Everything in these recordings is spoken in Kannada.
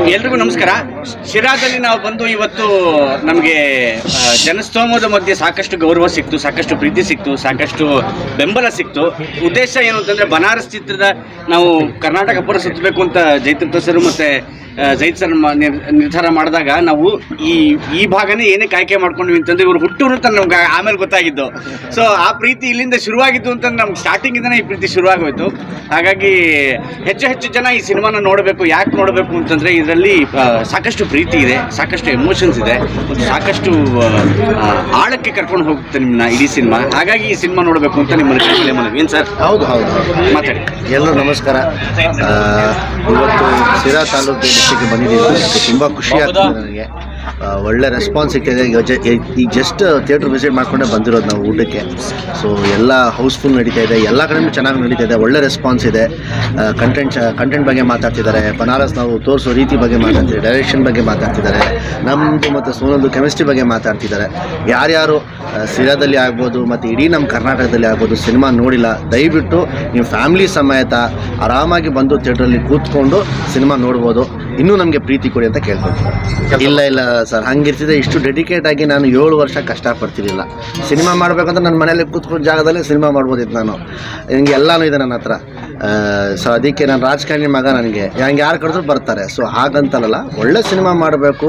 ಎಲ್ರಿಗೂ ನಮಸ್ಕಾರ ಶಿರಾದಲ್ಲಿ ನಾವು ಬಂದು ಇವತ್ತು ನಮಗೆ ಜನಸ್ತೋಮದ ಮಧ್ಯೆ ಸಾಕಷ್ಟು ಗೌರವ ಸಿಕ್ತು ಸಾಕಷ್ಟು ಪ್ರೀತಿ ಸಿಕ್ತು ಸಾಕಷ್ಟು ಬೆಂಬಲ ಸಿಕ್ತು ಉದ್ದೇಶ ಏನು ಅಂತಂದ್ರೆ ಬನಾರಸ್ ಚಿತ್ರದ ನಾವು ಕರ್ನಾಟಕ ಪುರ ಸುತ್ತಬೇಕು ಅಂತ ಜೈತಂತ್ರ ಸರ್ ಮತ್ತೆ ಆ, ಜೈತ್ ಸರ್ ಮ- ನಿರ್- ನಿರ್ಧಾರ ಮಾಡಿದಾಗ ನಾವು ಈ ಈ ಭಾಗನೇ ಏನಕ್ಕೆ ಆಯ್ಕೆ ಮಾಡ್ಕೊಂಡ್ವಿ ಅಂತಂದ್ರೆ ಇವರು ಹುಟ್ಟೂರು ಅಂತ ನಮ್ಗೆ ಆಮೇಲೆ ಗೊತ್ತಾಗಿದ್ದು ಸೊ ಆ ಪ್ರೀತಿ ಇಲ್ಲಿಂದ ಶುರುವಾಗಿದ್ದು ಅಂತ ನಮ್ಗೆ ಸ್ಟಾರ್ಟಿಂಗ್ ಇಂದನೇ ಈ ಪ್ರೀತಿ ಶುರುವಾಗೋಯ್ತು ಹಾಗಾಗಿ ಹೆಚ್ಚು ಹೆಚ್ಚು ಜನ ಈ ಸಿನಿಮಾನ ನೋಡಬೇಕು ಯಾಕೆ ನೋಡಬೇಕು ಅಂತಂದ್ರೆ ಇದರಲ್ಲಿ ಆ, ಸಾಕಷ್ಟು ಪ್ರೀತಿ ಇದೆ ಸಾಕಷ್ಟು ಎಮೋಷನ್ಸ್ ಇದೆ ಮತ್ತು ಸಾಕಷ್ಟು ಆ, ಆ, ಆಳಕ್ಕೆ ಕರ್ಕೊಂಡು ಹೋಗುತ್ತೆ ನಿಮ್ಮನ್ನ ಇಡೀ ಸಿನಿಮಾ ಹಾಗಾಗಿ ಈ ಸಿನಿಮಾ ನೋಡಬೇಕು ಅಂತ ನಿಮ್ಮಲ್ಲಿ ಕೇಳಲೇ ಮನವಿ ಏನು ಸರ್ ಹೌದು ಹೌದು ಮಾತಾಡಿ ಎಲ್ಲರೂ ನಮಸ್ಕಾರ ಆ, ಇವತ್ತು ಸಿರಾ ತಾಲೂಕು ಡಿಸ್ಟಿಕ್ಗೆ ಬಂದಿದ್ದೀವಿ ಅದಕ್ಕೆ ತುಂಬ ಖುಷಿ ಆಗ್ತದೆ ನನಗೆ ಆ, ಒಳ್ಳೆ ರೆಸ್ಪಾನ್ಸ್ ಸಿಗ್ತಿದೆ ಈಗ ಜ- ಈಗ ಜಸ್ಟ್ ಥಿಯೇಟ್ರ್ ವಿಸಿಟ್ ಮಾಡ್ಕೊಂಡೇ ಬಂದಿರೋದು ನಾವು ಊಟಕ್ಕೆ ಸೊ ಎಲ್ಲ ಹೌಸ್ಫುಲ್ ನಡೀತಾ ಇದೆ ಎಲ್ಲ ಕಡೆನೂ ಚೆನ್ನಾಗಿ ನಡೀತಾ ಇದೆ ಒಳ್ಳೆ ರೆಸ್ಪಾನ್ಸ್ ಇದೆ ಕಂಟೆಂಟ್ ಕಂಟೆಂಟ್ ಬಗ್ಗೆ ಮಾತಾಡ್ತಿದ್ದಾರೆ ಬನಾರಸ್ ನಾವು ತೋರಿಸೋ ರೀತಿ ಬಗ್ಗೆ ಮಾತಾಡ್ತಿದ್ದಾರೆ ಡೈರೆಕ್ಷನ್ ಬಗ್ಗೆ ಮಾತಾಡ್ತಿದ್ದಾರೆ ನಮ್ಮದು ಮತ್ತು ಸೋನಲ್ದು ಕೆಮಿಸ್ಟ್ರಿ ಬಗ್ಗೆ ಮಾತಾಡ್ತಿದ್ದಾರೆ ಯಾರ್ಯಾರು ಆ, ಸಿರಾದಲ್ಲಿ ಆಗ್ಬೋದು ಮತ್ತು ಇಡೀ ನಮ್ಮ ಕರ್ನಾಟಕದಲ್ಲಿ ಆಗ್ಬೋದು ಸಿನಿಮಾ ನೋಡಿಲ್ಲ ದಯವಿಟ್ಟು ನೀವು ಫ್ಯಾಮಿಲಿ ಸಮೇತ ಆರಾಮಾಗಿ ಬಂದು ಥಿಯೇಟ್ರಲ್ಲಿ ಕೂತ್ಕೊಂಡು ಸಿನಿಮಾ ನೋಡ್ಬೋದು ಇನ್ನೂ ನಮಗೆ ಪ್ರೀತಿ ಕೊಡಿ ಅಂತ ಕೇಳ್ಕೊಳ್ತೀನಿ ಇಲ್ಲ ಇಲ್ಲ ಸರ್ ಹಂಗಿರ್ತಿದೆ ಇಷ್ಟು ಡೆಡಿಕೇಟ್ ಆಗಿ ನಾನು ಏಳು ವರ್ಷ ಕಷ್ಟಪಡ್ತಿರ್ಲಿಲ್ಲ ಸಿನಿಮಾ ಮಾಡಬೇಕಂತ ನನ್ನ ಮನೇಲಿ ಕೂತ್ಕೊಂಡು ಜಾಗದಲ್ಲಿ ಸಿನಿಮಾ ಮಾಡ್ಬೋದಿತ್ತು ನಾನು ಹಿಂಗೆ ಎಲ್ಲನೂ ಇದೆ ನನ್ನ ಹತ್ರ ಸೊ ಅದಕ್ಕೆ ನಾನು ರಾಜಕಾರಣಿ ಮಗ ನನಗೆ ಹಂಗೆ ಯಾರು ಕರೆದ್ರು ಬರ್ತಾರೆ ಸೊ ಹಾಗಂತಲ್ಲ ಒಳ್ಳೆ ಸಿನಿಮಾ ಮಾಡಬೇಕು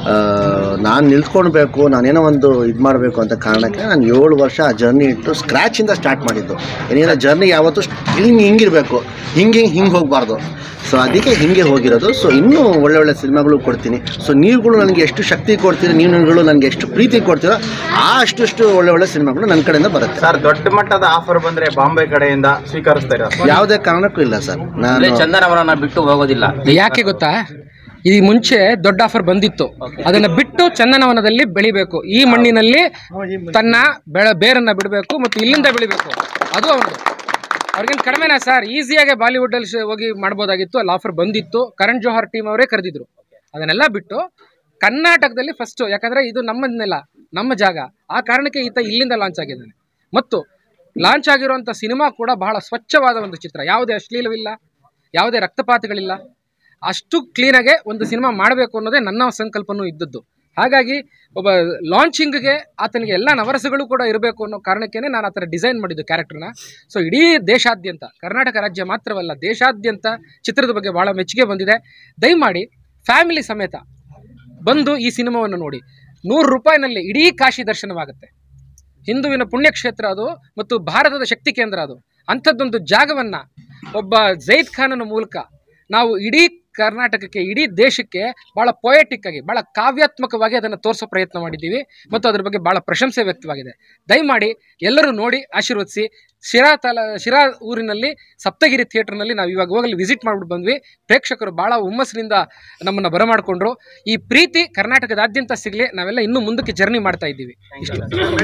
ನಾನು ನಿಲ್ತ್ಕೊಳ್ಬೇಕು ನಾನೇನೋ ಒಂದು ಇದು ಮಾಡಬೇಕು ಅಂತ ಕಾರಣಕ್ಕೆ ನಾನು ಏಳು ವರ್ಷ ಆ ಜರ್ನಿ ಇಟ್ಟು ಸ್ಕ್ರ್ಯಾಚಿಂದ ಸ್ಟಾರ್ಟ್ ಮಾಡಿದ್ದು ಏನಿಲ್ಲ ಜರ್ನಿ ಯಾವತ್ತೂ ಹಿಂಗೆ ಹಿಂಗಿರಬೇಕು ಹಿಂಗೆ ಹಿಂಗೆ ಹಿಂಗೆ ಹೋಗಬಾರ್ದು ಸೊ ಅದಕ್ಕೆ ಹಿಂಗೆ ಹೋಗಿರೋದು ಸೊ ಇನ್ನೂ ಒಳ್ಳೆ ಒಳ್ಳೆ ಸಿನಿಮಾಗಳು ಕೊಡ್ತೀನಿ ಸೊ ನೀವುಗಳು ನನಗೆ ಎಷ್ಟು ಶಕ್ತಿ ಕೊಡ್ತೀರಿ ನೀವುಗಳು ನನಗೆ ಎಷ್ಟು ಪ್ರೀತಿ ಕೊಡ್ತೀರೋ ಆ ಅಷ್ಟು ಒಳ್ಳೆ ಒಳ್ಳೆ ಸಿನಿಮಾಗಳು ನನ್ನ ಕಡೆಯಿಂದ ಬರುತ್ತೆ ಸರ್ ದೊಡ್ಡ ಮಟ್ಟದ ಆಫರ್ ಬಂದ್ರೆ ಬಾಂಬೆ ಕಡೆಯಿಂದ ಸ್ವೀಕರಿಸ್ತಾ ಇರೋ ಯಾವುದೇ ಕಾರಣಕ್ಕೂ ಇಲ್ಲ ಸರ್ ಅಂದ್ರೆ ನಾನು ಚಂದನ್ ಅವರನ್ನ ಬಿಟ್ಟು ಹೋಗೋದಿಲ್ಲ ಯಾಕೆ ಗೊತ್ತಾ ಈ ಮುಂಚೆ ದೊಡ್ಡ ಆಫರ್ ಬಂದಿತ್ತು ಅದನ್ನ ಬಿಟ್ಟು ಚಂದನವನದಲ್ಲಿ ಬೆಳಿಬೇಕು ಈ ಮಣ್ಣಿನಲ್ಲಿ ತನ್ನ ಬೆಳ ಬೇರನ್ನ ಬಿಡಬೇಕು ಮತ್ತು ಇಲ್ಲಿಂದ ಬೆಳಿಬೇಕು ಅದು ಅವನು ಅವ್ರಿಗೇನು ಕಡಿಮೆನಾ ಸರ್ ಈಸಿಯಾಗಿ ಬಾಲಿವುಡ್ ಅಲ್ಲಿ ಶ- ಹೋಗಿ ಮಾಡ್ಬೋದಾಗಿತ್ತು ಅಲ್ಲಿ ಆಫರ್ ಬಂದಿತ್ತು ಕರಣ್ ಜೋಹರ್ ಟೀಮ್ ಅವರೇ ಕರೆದಿದ್ರು ಅದನ್ನೆಲ್ಲ ಬಿಟ್ಟು ಕರ್ನಾಟಕದಲ್ಲಿ ಫಸ್ಟ್ ಯಾಕಂದ್ರೆ ಇದು ನಮ್ಮ ನೆಲ ನಮ್ಮ ಜಾಗ ಆ ಕಾರಣಕ್ಕೆ ಈತ ಇಲ್ಲಿಂದ ಲಾಂಚ್ ಆಗಿದ್ದಾನೆ ಮತ್ತು ಲಾಂಚ್ ಆಗಿರುವಂಥ ಸಿನಿಮಾ ಕೂಡ ಬಹಳ ಸ್ವಚ್ಛವಾದ ಒಂದು ಚಿತ್ರ ಯಾವುದೇ ಅಶ್ಲೀಲವಿಲ್ಲ ಯಾವುದೇ ರಕ್ತಪಾತಗಳಿಲ್ಲ ಅಷ್ಟು ಕ್ಲೀನಾಗೆ ಒಂದು ಸಿನಿಮಾ ಮಾಡಬೇಕು ಅನ್ನೋದೇ ನನ್ನ ಸಂಕಲ್ಪನೂ ಇದ್ದದ್ದು ಹಾಗಾಗಿ ಒಬ್ಬ ಲಾಂಚಿಂಗ್ಗೆ ಆತನಿಗೆ ಎಲ್ಲ ನವರಸಗಳು ಕೂಡ ಇರಬೇಕು ಅನ್ನೋ ಕಾರಣಕ್ಕೇ ನಾನು ಆ ಥರ ಡಿಸೈನ್ ಮಾಡಿದ್ದು ಕ್ಯಾರೆಕ್ಟರ್ನ ಸೊ ಇಡೀ ದೇಶಾದ್ಯಂತ ಕರ್ನಾಟಕ ರಾಜ್ಯ ಮಾತ್ರವಲ್ಲ ದೇಶಾದ್ಯಂತ ಚಿತ್ರದ ಬಗ್ಗೆ ಭಾಳ ಮೆಚ್ಚುಗೆ ಬಂದಿದೆ ದಯಮಾಡಿ ಫ್ಯಾಮಿಲಿ ಸಮೇತ ಬಂದು ಈ ಸಿನಿಮಾವನ್ನು ನೋಡಿ ನೂರು ರೂಪಾಯಿನಲ್ಲಿ ಇಡೀ ಕಾಶಿ ದರ್ಶನವಾಗುತ್ತೆ ಹಿಂದುವಿನ ಪುಣ್ಯಕ್ಷೇತ್ರ ಅದು ಮತ್ತು ಭಾರತದ ಶಕ್ತಿ ಕೇಂದ್ರ ಅದು ಅಂಥದ್ದೊಂದು ಜಾಗವನ್ನು ಒಬ್ಬ ಜೈದ್ ಖಾನನ ಮೂಲಕ ನಾವು ಇಡೀ ಕರ್ನಾಟಕಕ್ಕೆ ಇಡೀ ದೇಶಕ್ಕೆ ಭಾಳ ಪೊಯೆಟಿಕ್ ಆಗಿ ಭಾಳ ಕಾವ್ಯಾತ್ಮಕವಾಗಿ ಅದನ್ನು ತೋರಿಸೋ ಪ್ರಯತ್ನ ಮಾಡಿದ್ದೀವಿ ಮತ್ತು ಅದ್ರ ಬಗ್ಗೆ ಭಾಳ ಪ್ರಶಂಸೆ ವ್ಯಕ್ತವಾಗಿದೆ ದಯಮಾಡಿ ಎಲ್ಲರೂ ನೋಡಿ ಆಶೀರ್ವದಿಸಿ ಶಿರಾ ತಲ ಶಿರಾ ಊರಿನಲ್ಲಿ ಸಪ್ತಗಿರಿ ಥಿಯೇಟರ್ನಲ್ಲಿ ನಾವು ಇವಾಗ ಹೋಗಲಿ ವಿಸಿಟ್ ಮಾಡ್ಬಿಟ್ಟು ಬಂದ್ವಿ ಪ್ರೇಕ್ಷಕರು ಭಾಳ ಹುಮ್ಮಸ್ಸಿನಿಂದ ನಮ್ಮನ್ನು ಬರಮಾಡಿಕೊಂಡ್ರು ಈ ಪ್ರೀತಿ ಕರ್ನಾಟಕದಾದ್ಯಂತ ಸಿಗಲಿ ನಾವೆಲ್ಲ ಇನ್ನೂ ಮುಂದಕ್ಕೆ ಜರ್ನಿ ಮಾಡ್ತಾ ಇದ್ದೀವಿ ಇಷ್ಟು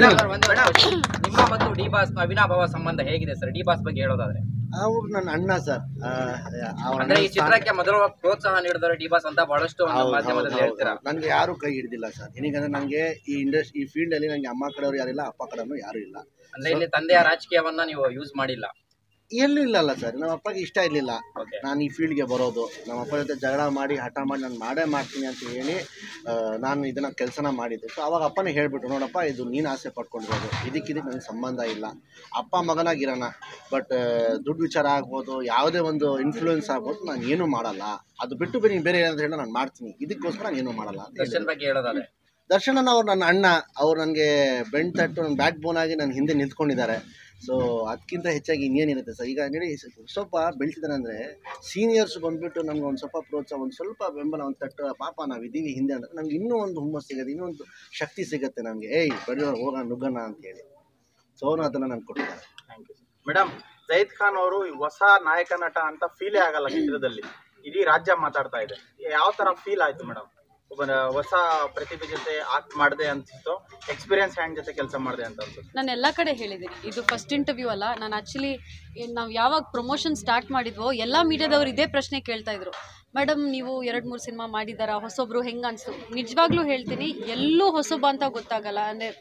ನಿಮ್ಮ ಮತ್ತು ಡಿ ಬಾಸ್ ಅವಿನಾಭಾವ ಸಂಬಂಧ ಹೇಗಿದೆ ಸರ್ ಡಿ ಬಾಸ್ ಬಗ್ಗೆ ಹೇಳೋದಾದ್ರೆ ಅವ್ರು ನನ್ನ ಅಣ್ಣ ಸರ್ ಅಂದ್ರೆ ಈ ಚಿತ್ರಕ್ಕೆ ಮೊದಲು ಪ್ರೋತ್ಸಾಹ ನೀಡಿದವರು ಡಿ ಬಾಸ್ ಅಂತ ಬಹಳಷ್ಟು ಒಂದು ಮಾಧ್ಯಮದಲ್ಲಿ ಹೇಳ್ತೀರಾ ನನಗೆ ಯಾರು ಕೈ ಹಿಡ್ದಿಲ್ಲ ಸರ್ ಏನಕ್ಕಂದ್ರೆ ನನಗೆ ಈ ಇಂಡಸ್ ಈ ಫೀಲ್ಡಲ್ಲಿ ನನಗೆ ಅಮ್ಮ ಕಡೆಯವರು ಯಾರಿಲ್ಲ ಅಪ್ಪ ಕಡೆಯವರು ಯಾರು ಇಲ್ಲ ಅಂದ್ರೆ ಇಲ್ಲಿ ತಂದೆಯ ರಾಜಕೀಯವನ್ನ ನೀವು ಯೂಸ್ ಮಾಡಿಲ್ಲ ಎಲ್ಲೂ ಇಲ್ಲಲ್ಲ ಸರ್ ನಮ್ಮ ಅಪ್ಪಗೆ ಇಷ್ಟ ಇರಲಿಲ್ಲ Okay. ನಾನು ಈ ಫೀಲ್ಡ್ಗೆ ಬರೋದು ನಮ್ಮ ಅಪ್ಪ ಜೊತೆ ಜಗಳ ಮಾಡಿ ಹಠ ಮಾಡಿ ನಾನು ಮಾಡೇ ಮಾಡ್ತೀನಿ ಅಂತ ಹೇಳಿ ಆ, ನಾನು ಇದನ್ನು ಕೆಲಸನ ಮಾಡಿದ್ದೆ ಸೊ ಅವಾಗ ಅಪ್ಪನೇ ಹೇಳಿಬಿಟ್ರು ನೋಡಪ್ಪ ಇದು ನೀನು ಆಸೆ ಪಡ್ಕೊಂಡಿರೋದು ಇದಕ್ಕಿದಕ್ಕೆ ನನಗೆ ಸಂಬಂಧ ಇಲ್ಲ ಅಪ್ಪ ಮಗನಾಗಿರೋಣ ಬಟ್ ದುಡ್ಡು ವಿಚಾರ ಆಗ್ಬೋದು ಯಾವುದೇ ಒಂದು ಇನ್ಫ್ಲೂಯೆನ್ಸ್ ಆಗ್ಬೋದು ನಾನು ಏನೂ ಮಾಡಲ್ಲ ಅದು ಬಿಟ್ಟು ಬೇರೆ ಬೇರೆ ಏನಾದ್ರು ಹೇಳಿ ನಾನು ಮಾಡ್ತೀನಿ ಇದಕ್ಕೋಸ್ಕರ ನಾನು ಏನೂ ಮಾಡಲ್ಲ ಅಂತ ಹೇಳಿದ್ರು. ದರ್ಶನ್ ಬಗ್ಗೆ ಹೇಳೋದಾದ್ರೆ ದರ್ಶನ್ ಅವ್ರು ನನ್ನ ಅಣ್ಣ ಅವ್ರು ನನಗೆ ಬೆಂಡ್ ತಟ್ಟು ನನ್ನ ಬ್ಯಾಕ್ ಬೋನ್ ಆಗಿ ನನ್ನ ಹಿಂದೆ ನಿಂತ್ಕೊಂಡಿದ್ದಾರೆ ಸೊ ಅದಕ್ಕಿಂತ ಹೆಚ್ಚಾಗಿ ಇನ್ನೇನಿರುತ್ತೆ ಸರ್ ಈಗ ನೋಡಿ ಸ್ವಲ್ಪ ಬೆಳ್ತಿದ್ದಾನೆ ಅಂದರೆ ಸೀನಿಯರ್ಸ್ ಬಂದುಬಿಟ್ಟು ನಮ್ಗೆ ಒಂದು ಸ್ವಲ್ಪ ಪ್ರೋತ್ಸಾಹ ಒಂದು ಸ್ವಲ್ಪ ಬೆಂಬಲ ಒಂದು ತಟ್ಟು ಪಾಪ ನಾವು ಇದ್ದೀವಿ ಹಿಂದೆ ಅಂದರೆ ನಮ್ಗೆ ಇನ್ನೂ ಒಂದು ಹುಮ್ಮಸ್ ಸಿಗುತ್ತೆ ಇನ್ನೂ ಒಂದು ಶಕ್ತಿ ಸಿಗುತ್ತೆ ನಮಗೆ ಏಯ್ ಬೆಳೆಯೋರು ಹೋಗೋಣ ನುಗ್ಗೋಣ ಅಂತೇಳಿ ಸೊ ಅವನು ಅದನ್ನು ನಂಗೆ ಕೊಟ್ಟಿದ್ದಾರೆ ಮೇಡಮ್ ಜೈದ್ ಖಾನ್ ಅವರು ಹೊಸ ನಾಯಕ ನಟ ಅಂತ ಫೀಲೇ ಆಗಲ್ಲ ಚಿತ್ರದಲ್ಲಿ ಇಡೀ ರಾಜ್ಯ ಮಾತಾಡ್ತಾ ಇದೆ ಯಾವ ತರ ಫೀಲ್ ಆಯ್ತು ಮೇಡಮ್ ಒಬ್ಬ ಹೊಸ ಪ್ರತಿಭೆ ಜೊತೆ ಆಕ್ಟ್ ಮಾಡಿದೆ ಅನ್ಸಿತ್ತು ಎಕ್ಸ್ಪೀರಿಯನ್ಸ್ ಹ್ಯಾಂಡ್ ಜೊತೆ ಕೆಲಸ ಮಾಡಿದೆ ಅಂತ ಅನ್ಸುತ್ತೆ ನಾನು ಎಲ್ಲ ಕಡೆ ಹೇಳಿದ್ದೀನಿ ಇದು ಫಸ್ಟ್ ಇಂಟರ್ವ್ಯೂ ಅಲ್ಲ ನಾನು ಆ್ಯಕ್ಚುಲಿ ನಾವು ಯಾವಾಗ ಪ್ರಮೋಷನ್ ಸ್ಟಾರ್ಟ್ ಮಾಡಿದ್ವೋ ಎಲ್ಲ ಮೀಡಿಯಾದವ್ರು ಇದೇ ಪ್ರಶ್ನೆ ಕೇಳ್ತಾ ಇದ್ರು ಮೇಡಮ್ ನೀವು ಎರಡು ಮೂರು ಸಿನಿಮಾ ಮಾಡಿದಾರಾ ಹೊಸೊಬ್ರು ಹೆಂಗೆ ಅನಿಸ್ತು ನಿಜವಾಗ್ಲೂ ಹೇಳ್ತೀನಿ ಎಲ್ಲೂ ಹೊಸೊಬ್ಬ ಅಂತ ಗೊತ್ತಾಗಲ್ಲ ಅಂದರೆ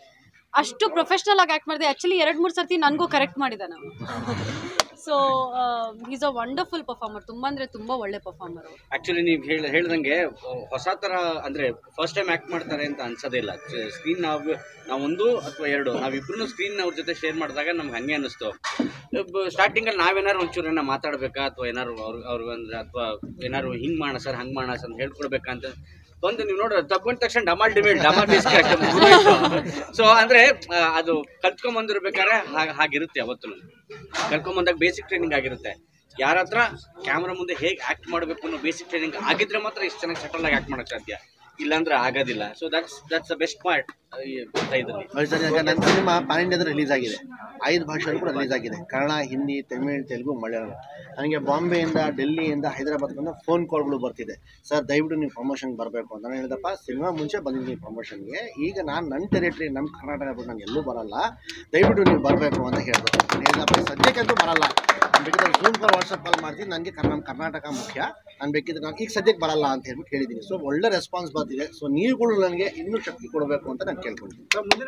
ಅಷ್ಟು ಪ್ರೊಫೆಷ್ನಲ್ ಆಗಿ ಆ್ಯಕ್ಟ್ ಮಾಡಿದೆ ಆ್ಯಕ್ಚುಲಿ ಎರಡು ಮೂರು ಸರ್ತಿ ನನಗೂ ಕರೆಕ್ಟ್ ಮಾಡಿದೆ ನಾವು so is a wonderful performer ತುಂಬ ಅಂದರೆ ತುಂಬ ಒಳ್ಳೆ ಪರ್ಫಾರ್ಮರ್ ಅವರು ಆಕ್ಚುಲಿ ನೀವು ಹೇಳ ಹೇಳ್ದಂಗೆ ಹೊಸ ಥರ ಅಂದರೆ ಫಸ್ಟ್ ಟೈಮ್ ಆ್ಯಕ್ಟ್ ಮಾಡ್ತಾರೆ ಅಂತ ಅನ್ಸೋದೇ ಇಲ್ಲ ಸ್ಕ್ರೀನ್ ನಾವು ನಾವೊಂದು ಅಥವಾ ಎರಡು ನಾವಿಬ್ರು ಸ್ಕ್ರೀನ್ ಅವ್ರ ಜೊತೆ ಶೇರ್ ಮಾಡಿದಾಗ ನಮ್ಗೆ ಹಂಗೆ ಅನ್ನಿಸ್ತು ಸ್ಟಾರ್ಟಿಂಗಲ್ಲಿ ನಾವೇನಾರು ಒಂಚೂರು ಏನೋ ಮಾತಾಡಬೇಕಾ ಅಥವಾ ಏನಾರು ಅವ್ರು ಅವ್ರಿಗೆ ಅಂದ್ರೆ ಅಥವಾ ಏನಾರು ಹಿಂಗೆ ಮಾಡೋಣ ಸರ್ ಹಂಗೆ ಮಾಡೋಣ ಸರ್ ಅಂತ ಹೇಳ್ಕೊಡ್ಬೇಕಾ ಅಂತ ಬಂದು ನೀವು ನೋಡ್ರಿ ತಗೊಂಡ ತಕ್ಷಣ ಡಮಾಲ್ ಡಿಮೇಲ್ ಡಮಾಲ್ ಸೊ ಅಂದ್ರೆ ಆ, ಅದು ಕಲ್ತ್ಕೊಂಬಂದಿರ್ಬೇಕಾದ್ರೆ ಹಾಗೆ ಹಾಗಿರುತ್ತೆ ಅವತ್ತು ಕಲ್ತ್ಕೊಂಬಂದಾಗ ಬೇಸಿಕ್ ಟ್ರೈನಿಂಗ್ ಆಗಿರುತ್ತೆ ಯಾರ ಹತ್ರ ಕ್ಯಾಮ್ರಾ ಮುಂದೆ ಹೇಗೆ ಆಕ್ಟ್ ಮಾಡಬೇಕು ಅನ್ನೋ ಬೇಸಿಕ್ ಟ್ರೈನಿಂಗ್ ಆಗಿದ್ರೆ ಮಾತ್ರ ಇಷ್ಟು ಚೆನ್ನಾಗಿ ಸಟಲ್ ಆಗಿ ಆಕ್ಟ್ ಮಾಡಕ್ ಸಾಧ್ಯ ಇಲ್ಲಾಂದ್ರೆ ಆಗೋದಿಲ್ಲ so that's that's the best part ಇದರಲ್ಲಿ ಹೌದು ಸರ್ ಈಗ ನನ್ನ ಸಿನಿಮಾ ಪಾನ್ ಇಂಡಿಯಾದಲ್ಲಿ ರಿಲೀಸ್ ಆಗಿದೆ ಐದು ಭಾಷೆಗಳು ಕೂಡ ರಿಲೀಸ್ ಆಗಿದೆ ಕನ್ನಡ ಹಿಂದಿ ತಮಿಳ್ ತೆಲುಗು ಮಲಯಾಳಂ ನನಗೆ ಬಾಂಬೆಯಿಂದ ಡೆಲ್ಲಿಯಿಂದ ಹೈದರಾಬಾದ್ನಿಂದ ಫೋನ್ ಕಾಲ್ಗಳು ಬರ್ತಿದೆ ಸರ್ ದಯವಿಟ್ಟು ನೀವು ಪ್ರಮೋಷನ್ಗೆ ಬರಬೇಕು ಅಂತ ನಾನು ಹೇಳಿದಪ್ಪ ಸಿನಿಮಾ ಮುಂಚೆ ಬಂದಿದ್ದೀನಿ ಪ್ರಮೋಷನ್ಗೆ ಈಗ ನಾನು ನನ್ನ ಟೆರಿಟರಿ ನಮ್ಮ ಕರ್ನಾಟಕ ಬಿಟ್ಟು ನಾನು ಎಲ್ಲೂ ಬರಲ್ಲ ದಯವಿಟ್ಟು ನೀವು ಬರಬೇಕು ಅಂತ ಹೇಳಿದೆ ನಾನು ಹೇಳಿದಪ್ಪ ಸದ್ಯಕ್ಕಂತೂ ಬರಲ್ಲ ನಾನು ಬೇಕಿದ್ರೆ ಝೂಮ್ ಕಾಲ್ ವಾಟ್ಸಪ್ ಕಾಲ್ ಮಾಡ್ತೀನಿ ನನಗೆ ಕರ್ನಾ ಕರ್ನಾಟಕ ಮುಖ್ಯ ನಾನು ಬೇಕಿದ್ರೆ ನಾನು ಈಗ ಸದ್ಯಕ್ಕೆ ಬರಲ್ಲ ಅಂತ ಹೇಳ್ಬಿಟ್ಟು ಹೇಳಿದ್ದೀನಿ ಸೊ ಒಳ್ಳೆ ರೆಸ್ಪಾನ್ಸ್ ಬರ್ತಿದೆ ಸೊ ನೀವುಗಳು ನನಗೆ ಇನ್ನೂ ಶಕ್ತಿ ಕೊಡಬೇಕು ಅಂತ ನಾನು ಕೇಳ್ಕೊಳ್ತೀನಿ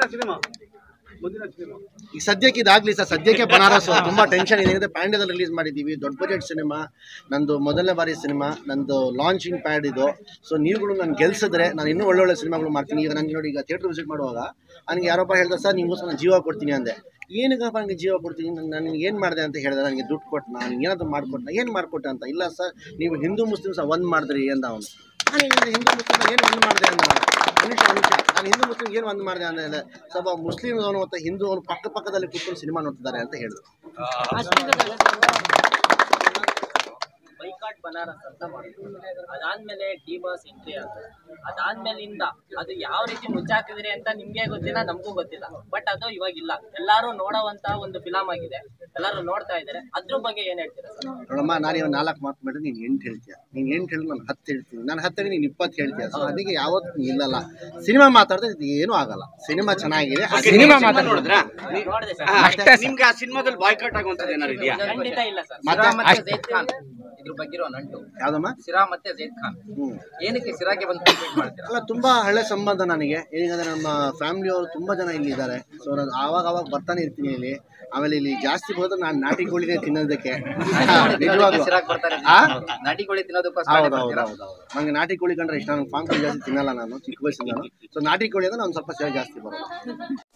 ಈಗ ಸದ್ಯಕ್ಕೆ ಇದಾಗ್ಲಿ ಸರ್ ಸದ್ಯಕ್ಕೆ ಬನಾರಸ್ ತುಂಬಾ ಟೆನ್ಷನ್ ಇದೆ ಯಾಕಂದ್ರೆ ಪ್ಯಾಂಡ್ಯದಲ್ಲಿ ರಿಲೀಸ್ ಮಾಡಿದ್ದೀವಿ ದೊಡ್ಡ ಬಜೆಟ್ ಸಿನಿಮಾ ನಂದು ಮೊದಲನೇ ಬಾರಿ ಸಿನಿಮಾ ನಂದು ಲಾಂಚಿಂಗ್ ಪ್ಯಾಡ್ ಇದು ಸೊ ನೀವುಗಳು ನಾನು ಗೆಲ್ಸಿದ್ರೆ ನಾನು ಇನ್ನೂ ಒಳ್ಳೊಳ್ಳೆ ಸಿನಿಮಾಗಳು ಮಾಡ್ತೀನಿ ಈಗ ನನಗೆ ನೋಡಿ ಈಗ ಥಿಯೇಟರ್ ವಿಸಿಟ್ ಮಾಡುವಾಗ ನನಗೆ ಯಾರೊಬ್ಬ ಹೇಳ್ದ ಸರ್ ನಿಮಗೋಸ್ಕರ ನಾನು ಜೀವ ಕೊಡ್ತೀನಿ ಅಂದೆ ಏನಕ್ಕಪ್ಪ ನನಗೆ ಜೀವ ಕೊಡ್ತೀನಿ ನಾನು ಏನು ಮಾಡಿದೆ ಅಂತ ಹೇಳಿದ್ರೆ ನನಗೆ ದುಡ್ಡು ಕೊಟ್ಟು ನಾನು ಏನಾದ್ರು ಮಾಡಿಕೊಟ್ಟ ಏನು ಮಾಡಿಕೊಟ್ಟೆ ಅಂತ ಇಲ್ಲ ಸರ್ ನೀವು ಹಿಂದೂ ಮುಸ್ಲಿಮ್ಸ್ ಒಂದು ಮಾಡಿದ್ರಿ ಅಂದ ಅವನು ನಾನು ಹೇಳಿದೆ ಹಿಂದೂ ಮುಸ್ಲಿಮ್ ಏನು ಒಂದು ಮಾಡಿದೆ ಅಂದ ಅವನು. ಅನುಷ ಅನುಷ ನಾನು ಹಿಂದೂ ಮುಸ್ಲಿಂ ಏನು ಒಂದು ಮಾಡಿದೆ ಅಂತ ಹೇಳಿದೆ ಸ್ವಲ್ಪ ಮುಸ್ಲಿಂ ಅವನು ಮತ್ತು ಹಿಂದೂ ಅವನು ಪಕ್ಕ ಪಕ್ಕದಲ್ಲಿ ಕೂತ್ಕೊಂಡು ಸಿನಿಮಾ ನೋಡ್ತಿದ್ದಾರೆ ಅಂತ ಹೇಳಿದ್ರು ಬೈಕಾಟ್ ಬನಾರಸ್ ಅಂತ ಮಾಡಿದ್ರು ಅದಾದ್ಮೇಲೆ ಡಿ ಬಾಸ್ ಎಂಟ್ರಿ ಆದ್ರು ಅದಾದ್ಮೇಲಿಂದ ಅದು ಯಾವ ರೀತಿ ಮುಚ್ಚಾಕಿದ್ರಿ ಅಂತ ನಿಮ್ಗೆ ಗೊತ್ತಿಲ್ಲ ನಮಗೂ ಗೊತ್ತಿಲ್ಲ ಬಟ್ ಅದು ಇವಾಗಿಲ್ಲ ಎಲ್ಲಾರು ನೋಡೋವಂತ ಒಂದು ಫಿಲಮ್ ಆಗಿದೆ ಎಲ್ಲಾರು ನೋಡ್ತಾ ಇದ್ದಾರೆ ಅದ್ರ ಬಗ್ಗೆ ಏನ್ ಹೇಳ್ತೀರಾ ಸರ್ ನೋಡಮ್ಮ ನಾನು ಇವಾಗ ನಾಲ್ಕು ಮಾತು ಮಾಡಿದ್ರೆ ನೀನು ಎಂಟು ಹೇಳ್ತೀಯ ನೀನು ಎಂಟು ಹೇಳಿ ನಾನು ಹತ್ತು ಹೇಳ್ತೀನಿ ನಾನು ಹತ್ತು ಹೇಳಿ ನೀನು ಇಪ್ಪತ್ತು ಹೇಳ್ತೀಯ ಸೊ ಅದಕ್ಕೆ ಯಾವತ್ತು ನಿಲ್ಲಲ್ಲ ಸಿನಿಮಾ ಮಾತಾಡಿದ್ರೆ ಇದು ಏನೂ ಆಗಲ್ಲ ಸಿನಿಮಾ ಚೆನ್ನಾಗಿದೆ ಆ Okay, ಸಿನಿಮಾ ನೀವು ಮಾತಾಡಿ. ನೋಡಿದ್ರಾ ನೋಡಿದೆ ಸರ್ ಹಾ, ಅಷ್ಟೇ ಸರ್. ನಿಮ್ಗೆ ಆ ಸಿನಿಮಾದಲ್ಲಿ ಬಾಯ್ಕಾಟ್ ಆಗುವಂಥದ್ದು ಏನಾದ್ರು ಇದೆಯಾ ಖಂಡಿತ ಇಲ್ಲ ಸರ್ ಮತ್ತೆ ಸಿರಾ ಮತ್ತೆ ಅಷ್ಟ್- ಜೈದ್ ಖಾನ್ ಇದ್ರ ಬಗ್ಗೆ ಇರೋ ನಂಟು ಯಾವುದಮ್ಮ ಸಿರಾ ಮತ್ತೆ ಜೈದ್ ಖಾನ್ ಹ್ಞೂ ಏನಕ್ಕೆ ಸಿರಾಗೆ ಬಂದು ಕಂಪ್ಲೀಟ್ ಮಾಡ್ತೀರಾ ಅಲ್ಲ ತುಂಬ ಹಳೆ ಸಂಬಂಧ ನನಗೆ ಏನಂದ್ರೆ ನಮ್ಮ ಫ್ಯಾಮಿಲಿಯವರು ತುಂಬ ಜನ ಇಲ್ಲಿ ಇದ್ದಾರೆ ಸೊ ನಾನು ಆವಾಗ ಆವಾಗ ಬರ್ತಾನೆ ಇರ್ತೀನಿ ಇಲ್ಲಿ ಆಮೇಲೆ ಇಲ್ಲಿ ಜಾಸ್ತಿ ಹೋದ್ರೆ ನಾನು ನಾಟಿ ಕೋಳಿನೇ ತಿನ್ನೋದಕ್ಕೆ ನಿಜವಾಗ್ಲೂ ಸಿರಾಗ್ ಬರ್ತಾರೆ ಆ? ನಾಟಿ ಕೋಳಿ ತಿನ್ನೋದಕ್ಕೋಸ್ಕರ ಹೌದು ಹೌದು ಬರ್ತೀರಾ ಹೌದು ಹೌದು ನಂಗೆ ನಾಟಿ ಕೋಳಿ ಕಂಡ್ರೆ ಇಷ್ಟ ನಂಗೆ ಫಾರ್ಮ್ ಕೋಳಿ ಜಾಸ್ತಿ ತಿನ್ನಲ್ಲ ನಾನು ಚಿಕ್ಕ ವಯಸ್ಸಿಂದ ಸೊ ನಾಟಿ ಕೋಳಿ ಅಂದ್ರೆ ನಾನು ಸ್ವಲ್ಪ ಸೇವೆ ಜಾಸ್ತಿ ಬರೋದು